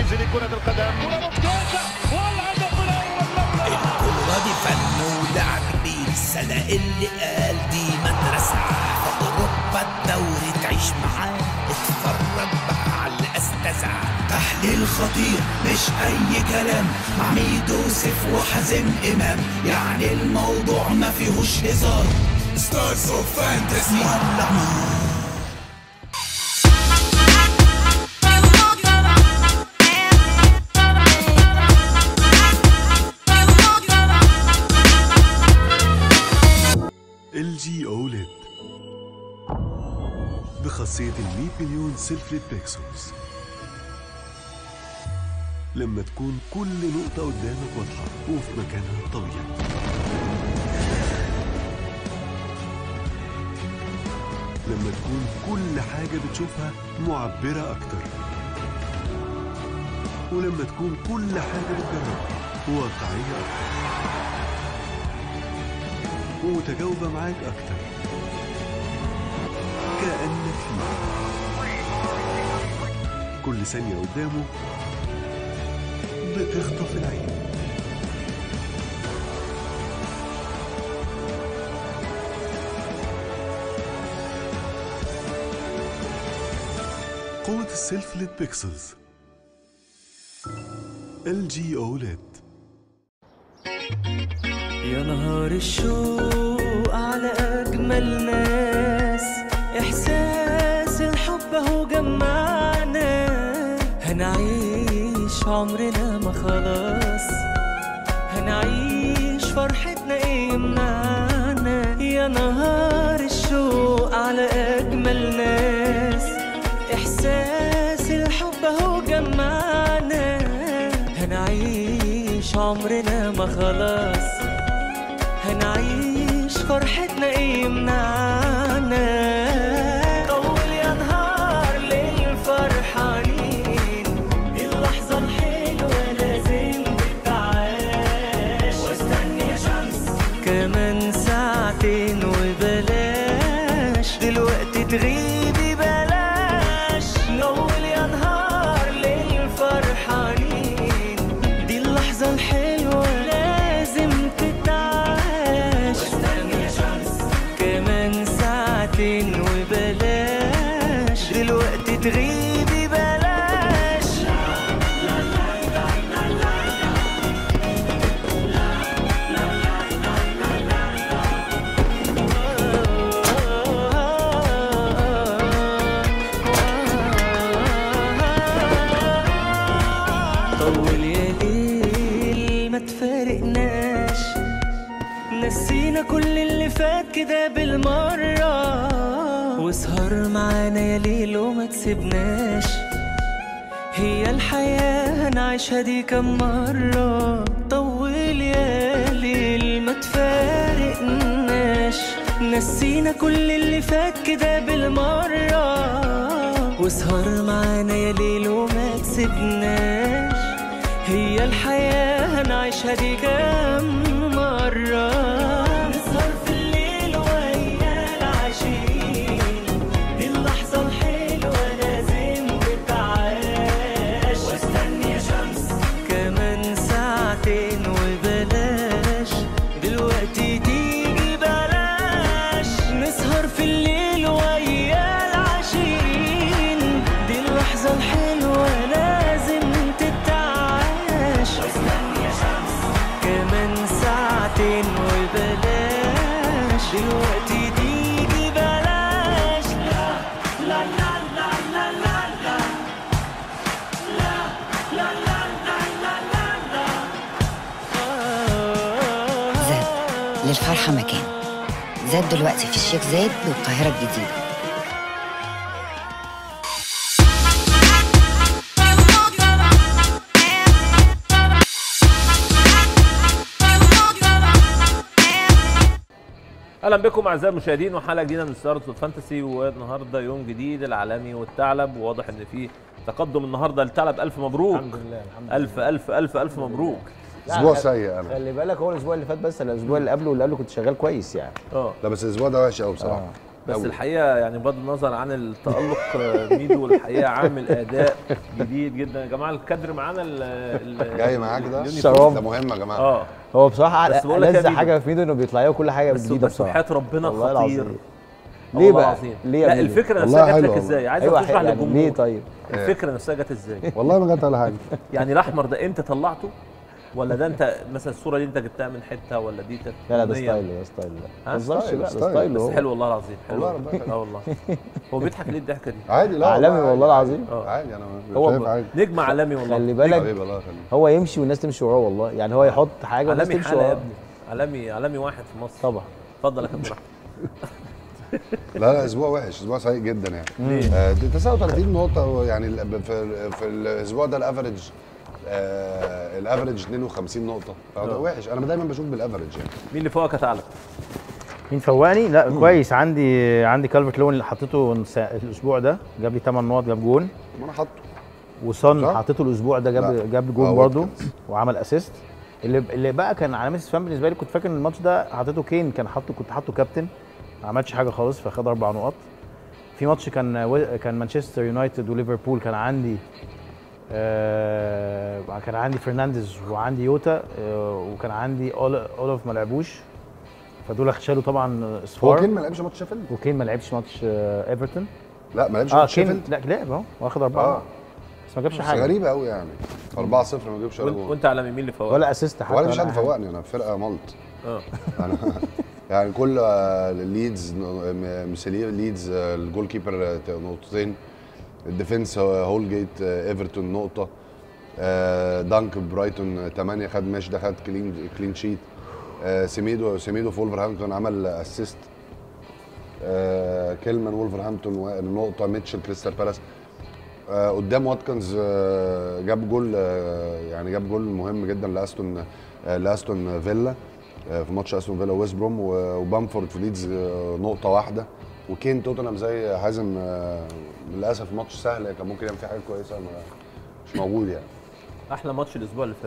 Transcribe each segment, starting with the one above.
الانجليزي لكرة القدم والهدف الاول الكورة دي فن ولعب كبير السنة اللي قال دي مدرسة في أوروبا الدوري تعيش معاه اتفرج بقى على الأستاذة تحليل خطير مش أي كلام مع ميدو سيف وحازم إمام يعني الموضوع ما فيهوش هزار ستارز اوف فانتسي ولع نار ال جي اوليد بخاصية ال 100 مليون سيلفليت بيكسلز لما تكون كل نقطة قدامك واضحة وفي مكانها الطبيعي لما تكون كل حاجة بتشوفها معبرة أكتر ولما تكون كل حاجة بتجربها واقعية أكتر ومتجاوبة معاك أكتر كأنك فيه كل ثانية قدامه بتخطف العين قوة السيلفليت بيكسلز ال جي اوليد يا نهار الشوق على أجمل ناس إحساس الحب أهو جمعنا هنعيش عمرنا ما خلاص هنعيش فرحتنا إيه يمنعنا يا نهار الشوق على أجمل ناس إحساس الحب أهو جمعنا هنعيش عمرنا ما خلاص هنعيش فرحتنا ايه يمنعنا طول يا نهار ليل فرحانين اللحظة الحلوة لازم تتعاش واستني يا شمس كمان ساعتين وبلاش دلوقتي تغيبي بلاش نول يا نهار ليل فرحانين دي اللحظة الحلوة لازم تتعاش واستني يا شمس كمان ساعتين وبلاش دلوقتي تغيبي بلاش طول يا ليل ما تفارقناش نسينا كل اللي فات كده بالمرة واسهر معانا يا ليل وما تسيبناش هي الحياة هنعيشها دي كم مرة طول يا ليل ما تفارقناش نسينا كل اللي فات كده بالمرة واسهر معانا يا ليل وما تسيبناش هي الحياة هنعيشها دي كم مرة نسهر في الليل ويا العشيق دي اللحظة الحلوة لازم تتعاش واستني يا شمس كمان ساعتين وبلاش دلوقتي تيجي بلاش نسهر في الليل ويا العشيق دي اللحظة الحلوة لازم تتعاش واستني يا شمس كمان ساعتين وبلاش دلوقتي تيجي بلاش لا لا لا لا لا لا لا لا لا لا لا لا لا زاد للفرحة مكان زاد دلوقتي في الشيخ زايد والقاهرة الجديدة اهلا بكم اعزائي المشاهدين وحلقه جديده من ستارز فانتسي والنهارده يوم جديد العالمي والثعلب وواضح ان في تقدم النهارده الثعلب الف مبروك الحمد لله الحمد الف الف الف الف مبروك اسبوع سيء انا خلي بالك هو الاسبوع اللي فات بس الاسبوع اللي قبله واللي قبله كنت شغال كويس يعني اه لا بس الاسبوع ده وحش قوي بصراحه بس أوي. الحقيقه يعني بغض النظر عن التالق آه، ميدو الحقيقه عامل اداء جديد جدا يا جماعه الكادر معانا ال- ال- جاي معاك ده اليونيفورم. شراب. ده مهم يا جماعه اه هو بصراحه بس بقول لك يا ألذ ميدو. حاجه في ميدو انه بيطلع له كل حاجه بس جديده بس بصراحه وحياه ربنا والله خطير العظيم. آه ليه والله بقى؟ العظيم. ليه يا لا ميدو؟ الفكره والله نفسها جات حلو لك والله. ازاي عايز ايوه اشرح يعني للجمهور ليه طيب الفكره نفسها جت ازاي والله ما جت على حاجه يعني الاحمر ده انت طلعته ولا ده انت مثلا الصوره دي انت جبتها من حته ولا دي كانت لا لا ده أغنية؟ ستايل ده ستايل ها؟ ما تهزرش ستايل، لا ده ستايل. ستايل بس هو حلو والله العظيم حلو والله ربنا يخليك. اه والله هو بيضحك ليه الضحكه دي عادي لا عالمي والله العظيم اه عادي انا هو شايف ب- عادي نجم عالمي والله خلي بالك حبيبي الله يخليك هو يمشي والناس تمشي وراه والله يعني هو يحط حاجه والناس عالمي تمشي حاله يا وراه ابني عالمي عالمي واحد في مصر طبعا اتفضل يا كابتن احمد لا لا اسبوع وحش اسبوع سيء جدا يعني آه دي 39 نقطه يعني ال- في في الاسبوع ده الافرج آه الافرج 52 نقطه فده آه. وحش انا دايما بشوف بالافرج يعني مين اللي فوقك يا ثعلب؟ مين فوقني؟ لا كويس عندي عندي كالفرت لون اللي حطيته الس- الاسبوع ده جاب لي 8 نقط جاب جون ما انا حاطه وصن صح؟ حطيته الاسبوع ده جاب لا. جاب آه، جون برضه واتكنز. وعمل اسيست اللي اللي بقى كان علامه استفهام بالنسبه لي كنت فاكر ان الماتش ده حطيته كين كان حاطه كنت حاطه كابتن ما عملش حاجه خالص فخد اربع نقط في ماتش كان و- كان مانشستر يونايتد وليفربول كان عندي آه كان عندي فرنانديز وعندي يوتا آه وكان عندي أول- اولف ما لعبوش فدول شالوا طبعا هو اصفار كين ما لعبش ماتش شيفيلد وكين ما لعبش ماتش آه، ايفرتون لا ما لعبش اه ماتش كين شيفيلد لا لعب اهو واخد اربعه اه بس ما جابش بس حاجه غريبه قوي يعني 4 0 ما جابش ولا وانت, جول وانت عالمي مين اللي فوقك؟ ولا اسيست حتى ولا مش ولا حد أي حاجة. فوقني انا في فرقه ملط اه انا يعني كل آه، ليدز م- مسليه ليدز آه، الجول كيبر آه، نقطتين الديفنس آه، هولجيت آه، ايفرتون نقطه آه، دانك برايتون 8 خد ماشي ده خد كلين كلين شيت آه، سيميدو سيميدو في ولفرهامبتون عمل اسيست كيلمان ولفرهامبتون و- نقطه ميتشل كريستال بالاس آه، قدام واتكنز آه، جاب جول آه، يعني جاب جول مهم جدا لاستون آه، لاستون فيلا آه، في ماتش استون فيلا ويست بروم و- وبامفورد في ليدز آه، نقطه واحده وكين توتنهام زي حازم آه، للاسف ماتش سهل كان ممكن يعمل فيه حاجه كويسه ما- مش موجود يعني احلى ماتش الاسبوع اللي فات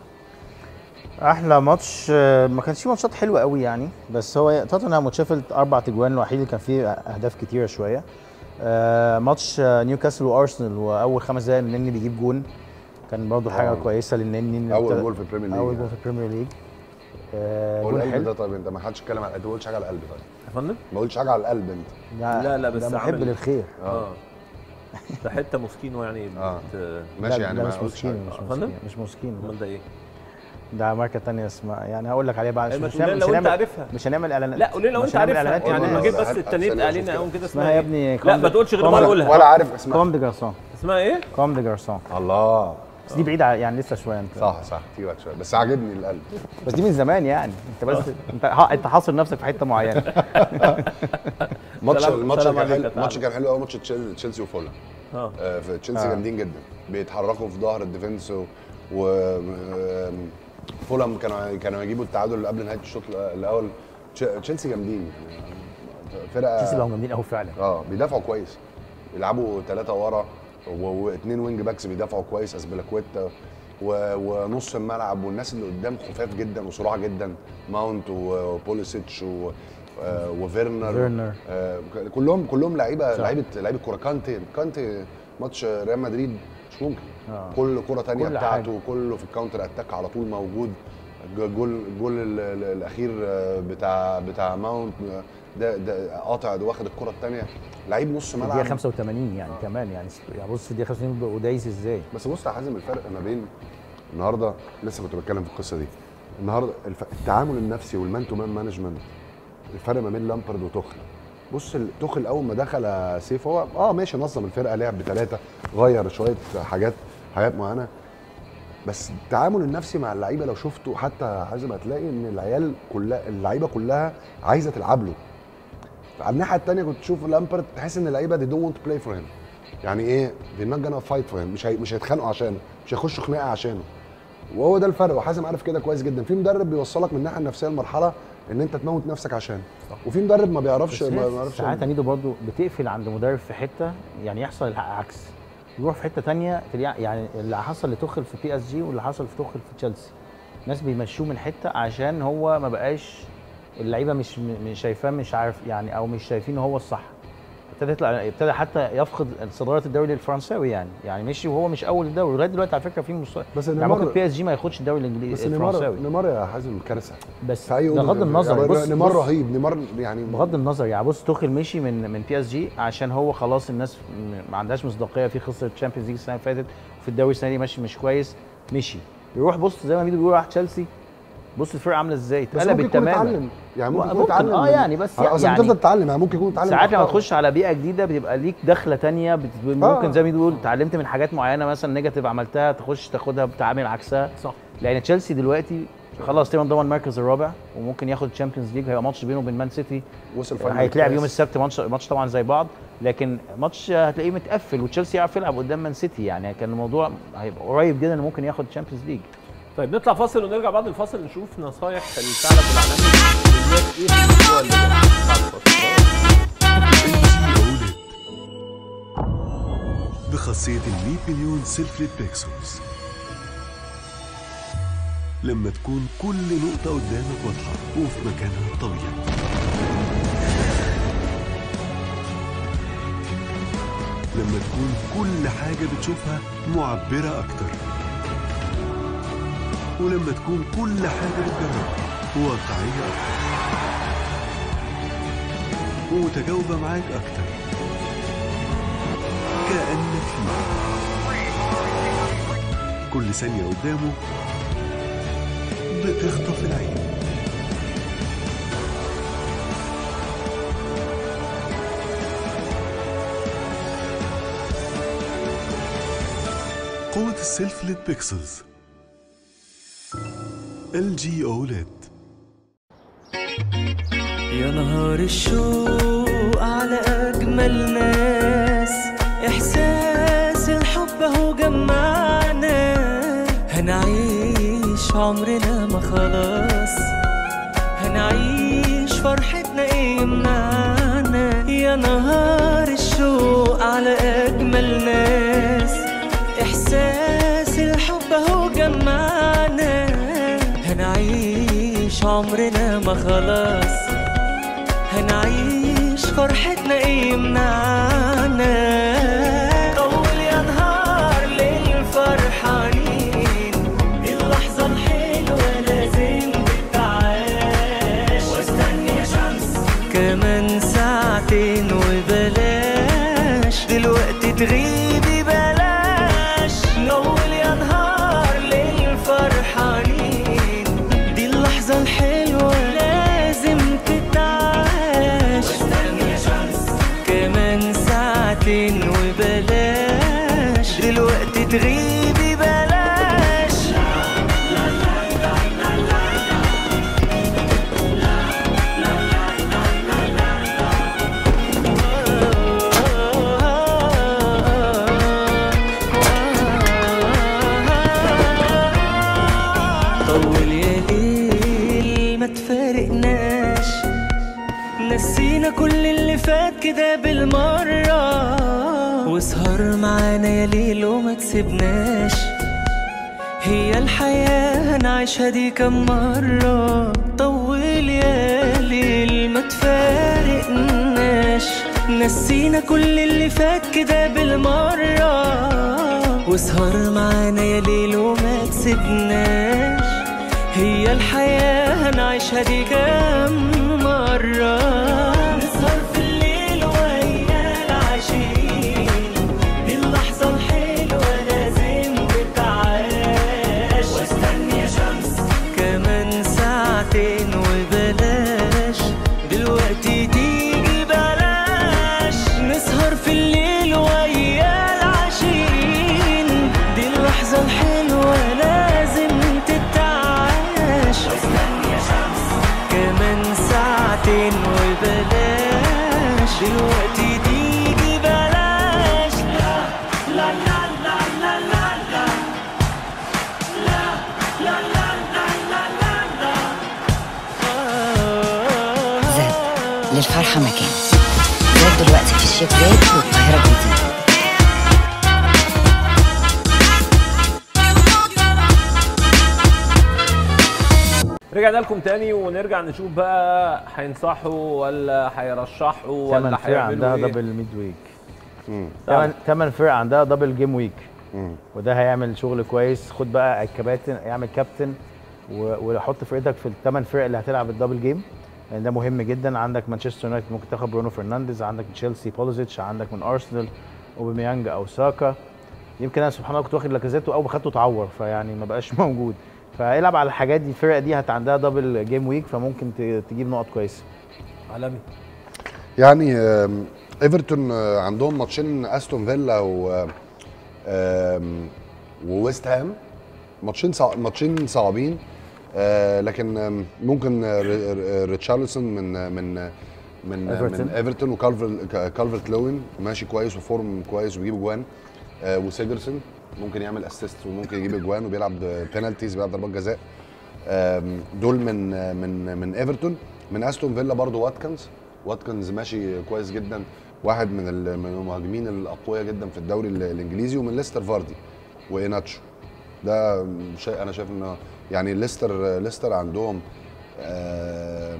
احلى ماتش آه، ما كانش فيه ماتشات حلوه قوي يعني بس هو توتنهام وتشيفيلد اربع تجوان الوحيد اللي كان فيه اهداف كتيره شويه آه، ماتش آه، نيوكاسل وارسنال واول خمس دقايق النني بيجيب جون كان برضو حاجه آه. كويسه للنني اول جول في البريمير ليج اول جول يعني. في البريمير ليج آه، هو جول القلب ده حلو طيب انت ما حدش اتكلم على انت ما قلتش حاجه على القلب طيب يا فندم؟ ما قلتش حاجه على القلب انت لا، لا، بس ده محب عامل- للخير اه ده حته مسكينه يعني آه. بت... ماشي لا، يعني ده ما مش قلتش مسكين حاجه مش آه، فندم؟ مسكين مش مسكين امال ده ايه؟ ده ماركه تانية اسمها يعني هقول لك عليها بعد أي ما مش تقول لنا هنعمل- لو مش انت هنعمل- عارفها. مش هنعمل اعلانات لا قول لنا لو مش انت هنعمل عارفها إعلانات يعني والله ما جيت لا، بس هات- التنيت هات علينا ثانية قوم كده اسمها يا ابني لا ما تقولش غير ما ولا, اقولها ولا عارف اسمها كوم دي جارسون اسمها ايه؟ كوم دي جارسون الله بس دي بعيده يعني لسه شويه انت صح صح تيجي بعد شويه بس عاجبني القلب بس دي من زمان يعني انت بس انت ها- انت حاصر نفسك في حته معينه ماتش سلام- الماتش سلام كان عليك حلو يا الماتش ثعلب. كان حلو قوي ماتش تشيل- تشيلسي وفولهام اه آه، في تشيلسي آه. جامدين جدا بيتحركوا في ظهر الديفنس و, و... آم، فولهام كانوا كانوا يجيبوا التعادل قبل نهايه الشوط الاول تش- تشيلسي جامدين يعني فرقه تشيلسي بقوا جامدين قوي فعلا اه بيدافعوا كويس بيلعبوا ثلاثة ورا و- واثنين وينج باكس بيدافعوا كويس اسبلاكويتا و- ونص الملعب والناس اللي قدام خفاف جدا وسرعه جدا ماونت وبوليسيتش و آه، وفيرنر فيرنر. آه، كلهم كلهم لعيبه صح. لعيبه لعيبه كوره كانتي كانتي ماتش ريال مدريد مش ممكن آه. كل كره تانية كل بتاعته كله في الكاونتر اتاك على طول موجود الجول الجول ال- ال- الاخير آه، بتاع بتاع ماونت آه، ده ده قاطع ده واخد الكره الثانيه لعيب نص الدقيقه ملعب 85 يعني كمان يعني يعني بص في الدقيقه 85 بيبقوا دايس ازاي بس بص يا حازم الفرق ما بين النهارده لسه كنت بتكلم في القصه دي النهارده الف... التعامل النفسي والمان تو مان مانجمنت الفرق ما بين لامبرد وتوخل بص ال- توخل اول ما دخل يا سيف هو اه ماشي نظم الفرقه لعب بثلاثه غير شويه حاجات حاجات معينه بس التعامل النفسي مع اللعيبه لو شفته حتى حازم هتلاقي ان العيال كلها اللعيبه كلها عايزه تلعب له على الناحيه الثانيه كنت تشوف لامبرد تحس ان اللعيبه دي دونت بلاي فور هيم يعني ايه they're not gonna fight for him مش هي... مش هيتخانقوا عشانه مش هيخشوا خناقه عشانه وهو ده الفرق وحازم عارف كده كويس جدا في مدرب بيوصلك من الناحيه النفسيه لمرحله ان انت تموت نفسك عشانه وفي مدرب ما بيعرفش بس ما هي بيعرفش ساعات يا ميدو برضو بتقفل عند مدرب في حته يعني يحصل العكس يروح في حته تانية تلاقي- يعني اللي حصل لتوخل في بي اس جي واللي حصل في توخل في تشيلسي ناس بيمشوه من حته عشان هو ما بقاش اللعيبه مش م- مش شايفاه مش عارف يعني او مش شايفين هو الصح ابتدى يطلع ابتدى حتى يفقد صداره الدوري الفرنساوي يعني يعني مشي وهو مش اول الدوري لغايه دلوقتي على فكره في مستوى بس يعني نيمار- ممكن بي اس جي ما ياخدش الدوري بس الانجليزي نيمار الفرنساوي نيمار يا حازم كارثه بس في اي بغض النظر يعني بص نيمار بص- رهيب نيمار يعني بغض النظر يعني بص توخيل مشي من من بي اس جي عشان هو خلاص الناس م- ما عندهاش مصداقيه في خسر الشامبيونز ليج السنه اللي فاتت وفي الدوري السنه دي ماشي مش كويس مشي يروح بص زي ما ميدو بيقول راح تشيلسي بص الفرقه عامله ازاي بس اتقلبت ممكن يكون تماما اتعلم يعني ممكن يكون ممكن، اتعلم آه من- يعني بس اصل يعني- بتفضل تتعلم يعني ممكن يكون اتعلم ساعات من لما أخطائه. تخش على بيئه جديده بتبقى ليك دخله تانية بت... ممكن زي ما بيقول اتعلمت من حاجات معينه مثلا نيجاتيف عملتها تخش تاخدها بتعامل عكسها صح لان تشيلسي دلوقتي خلاص تقريبا ضمن المركز الرابع وممكن ياخد الشامبيونز ليج هيبقى ماتش بينه وبين مان سيتي وصل فاينل هيتلعب كاس. يوم السبت ماتش ماتش طبعا زي بعض لكن ماتش هتلاقيه متقفل وتشيلسي يعرف يلعب قدام مان سيتي يعني كان الموضوع هيبقى قريب جدا انه ممكن ياخد الشامبيونز ليج طيب نطلع فاصل ونرجع بعد الفاصل نشوف نصايح الثعلب العالمي بالذات ايه في الاسبوع اللي جاي بعد الفاصل أولاد بخاصية ال 100 مليون سيلفليت بيكسلز لما تكون كل نقطة قدامك واضحة وفي مكانها الطبيعي لما تكون كل حاجة بتشوفها معبرة أكتر ولما تكون كل حاجة بتجربها واقعية أكتر ومتجاوبة معاك أكتر كأنك فيه كل ثانية قدامه بتخطف العين قوة السيلف ليد بيكسلز ال جي اولاد يا نهار الشوق على أجمل ناس إحساس الحب أهو جمعنا هنعيش عمرنا ما خلاص هنعيش فرحتنا إيه يمنعنا يا نهار الشوق على أجمل ناس إحساس الحب أهو جمعنا هنعيش عمرنا ما خلاص هنعيش فرحتنا ايه يمنعنا طول يا نهار ليل فرحانين اللحظة الحلوة لازم تتعاش واستني يا شمس كمان ساعتين وبلاش دلوقتي تغيبي بلاش نول يا نهار ليل فرحانين دي اللحظة الحلوة لازم تتعاش واستني يا شمس كمان ساعتين وبلاش دلوقتي تغيبي بلاش طول يا ليل ما تفارقناش نسينا كل اللي فات كده بالمرة واسهر معانا يا ليل وما تسيبناش هي الحياة هنعيشها دي كم مرة طول يا ليل ما تفارقناش نسينا كل اللي فات كده بالمرة واسهر معانا يا ليل وما تسيبناش هي الحياة هنعيشها دي كم مرة نسهر في الليل ويا العشيق دي اللحظة الحلوة لازم تتعاش واستني يا شمس كمان ساعتين وبلاش دلوقتي تيجي بلاش نسهر في الليل ويا العشيق دي اللحظة الحلوة لازم تتعاش واستني يا شمس كمان ساعتين وبلاش دلوقتي تيجي بلاش لا لا لا لا لا لا لا لا لا لا لا لا لا لا زاد للفرحة مكان زاد دلوقتي في الشيخ زايد والقاهرة الجديدة رجعنا لكم تاني ونرجع نشوف بقى هينصحوا ولا هيرشحوا ثمان ولا فرق عندها هيعملوا ايه دبل ميد ويك مم. ثمان ثمان فرق عندها دبل جيم ويك مم. وده هيعمل شغل كويس خد بقى الكباتن اعمل كابتن و- وحط فرقتك في الثمان فرق اللي هتلعب الدبل جيم لان ده مهم جدا عندك مانشستر يونايتد ممكن تاخد برونو فرنانديز عندك تشيلسي بوليزيتش عندك من ارسنال اوباميانج او ساكا يمكن انا سبحان الله كنت واخد لاكازيتو او خدته اتعور فيعني ما بقاش موجود فالعب على الحاجات دي الفرقه دي هت عندها دبل جيم ويك فممكن ت- تجيب نقط كويسه عالمي يعني آم، ايفرتون آه، عندهم ماتشين استون فيلا و آم، وويست هام ماتشين صع... ماتشين صعبين آه، لكن آم، ممكن آه، ر- ر- ريتشارلسون من آه، من آه، من آه، إيفرتون. من ايفرتون وكالفر ك- كالفرت لوين ماشي كويس وفورم كويس وبيجيب اجوان آه، وسيجرسون ممكن يعمل اسيست وممكن يجيب اجوان وبيلعب بينالتيز بيلعب ضربات جزاء آم، دول من آه، من من ايفرتون من استون فيلا برضو واتكنز واتكنز ماشي كويس جدا واحد من ال- من المهاجمين الاقوياء جدا في الدوري ال- الانجليزي ومن ليستر فاردي وايناتشو ده شيء انا شايف انه يعني ليستر ليستر عندهم آم،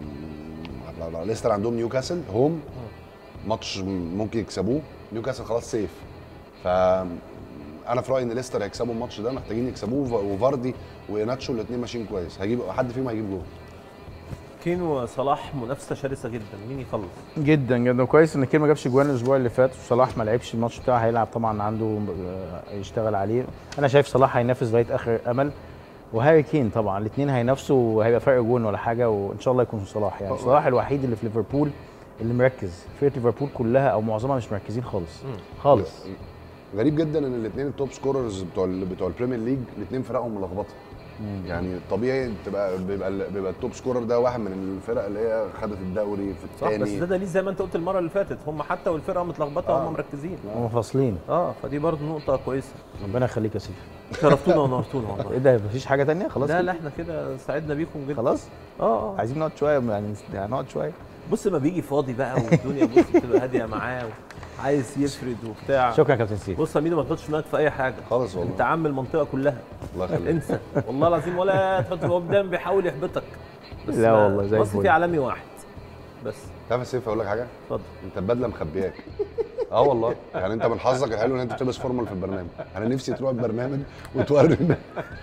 لا- لا، ليستر عندهم نيوكاسل هوم ماتش ممكن يكسبوه نيوكاسل خلاص سيف ف انا في رايي ان ليستر هيكسبوا الماتش ده محتاجين يكسبوه وفاردي وايناتشو الاثنين ماشيين كويس هيجيب حد فيهم هيجيب جول كين وصلاح منافسه شرسه جدا مين يخلص جدا جدا كويس ان كير ما جابش جوان الاسبوع اللي فات وصلاح ما لعبش الماتش بتاعه هيلعب طبعا عنده آه، يشتغل عليه انا شايف صلاح هينافس لغايه اخر امل وهاري كين طبعا الاثنين هينافسوا وهيبقى فرق جون ولا حاجه وان شاء الله يكون صلاح يعني صلاح الوحيد اللي في ليفربول اللي مركز فرقه ليفربول كلها او معظمها مش مركزين خالص خالص غريب جدا ان الاثنين التوب سكوررز بتوع ال- بتوع البريمير ليج الاثنين فرقهم ملخبطه يعني طبيعي تبقى بيبقى ال- بيبقى التوب سكورر ده واحد من الفرق اللي هي خدت الدوري في صح بس الثاني ده دليل زي ما انت قلت المره اللي فاتت هم حتى والفرقه متلخبطه آه. هم مركزين هم فاصلين اه فدي برضه نقطه كويسه ربنا يخليك يا سيدي شرفتونا ونورتونا ايه والله ده مفيش حاجه تانية خلاص لا كده؟ لا احنا كده سعدنا بيكم جدا خلاص اه اه عايزين نقعد شويه يعني يعني نقعد شويه بص ما بيجي فاضي بقى والدنيا بص بتبقى هاديه معاه عايز يفرد وبتاع شكرا يا كابتن سيف بص يا ميدو ما تحطش دماغك في اي حاجه خالص والله. انت عم المنطقه كلها الله يخليك انسى والله العظيم ولا تحط هو قدام بيحاول يحبطك بس لا ما- والله زي مصر الفل. في عالمي واحد بس تعرف يا سيف اقول لك حاجه اتفضل انت البدله مخبياك اه والله يعني انت من حظك الحلو ان انت بتلبس فورمال في البرنامج انا نفسي تروح البرنامج وتوري الناس.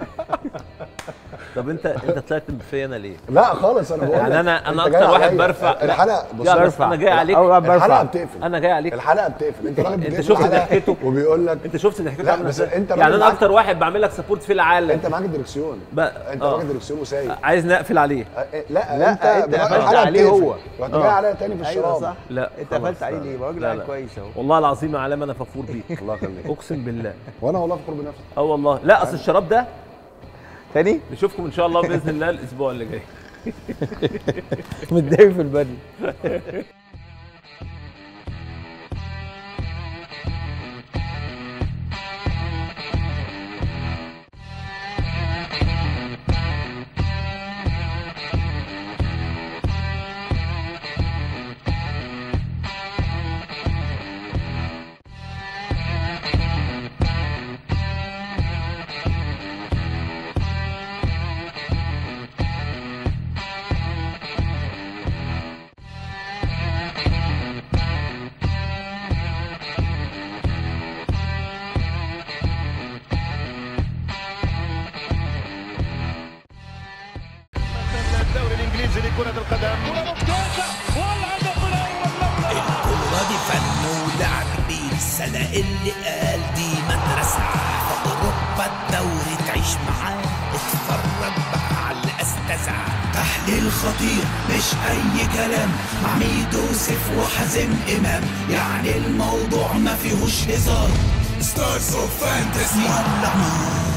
طب انت انت طلعت فيا انا ليه؟ لا خالص انا بقول يعني لك، أنا- أنا انت جاي أكتر واحد عليا. برفع. الحلقه بص لا بس برفع. انا جاي عليك أول واحد برفع. الحلقه بتقفل انا جاي عليك الحلقه بتقفل انت راجل انت بتجيب شفت الحلقة ضحكته؟ وبيقول لك انت شفت ضحكتك لا، عامله بس ازاي؟ انت يعني راجل انا معاك- اكتر واحد بعمل لك سبورت في العالم انت معاك الدركسيون بقى انت آه. معاك الدركسيون وسايق عايز نقفل عليه اه، لا لا، انت انت بتاع- قفلت الحلقة عليه بتقفل. هو. رحت اه. جاي عليا تاني في ايوه الشراب صح لا انت خلاص، قفلت عليه لا، ليه؟ راجل لا، قاعد لا. كويس اهو والله العظيم يا علام انا فخور بيك الله يخليك اقسم بالله وانا والله فخور بنفسي اه والله لا اصل الشراب ده تاني نشوفكم ان شاء الله باذن الله الاسبوع اللي جاي متضايق في البدن الدوري الانجليزي لكرة القدم كرة ممتازة والهدف الاول لولا الكورة دي فن ولعب بيرسالة اللي قال دي مدرسة في أوروبا الدوري تعيش معاه اتفرج بقى على الأستاذة تحليل خطير مش أي كلام مع ميدو سيف وحازم إمام يعني الموضوع ما فيهوش هزار ستارز اوف فانتسي يلا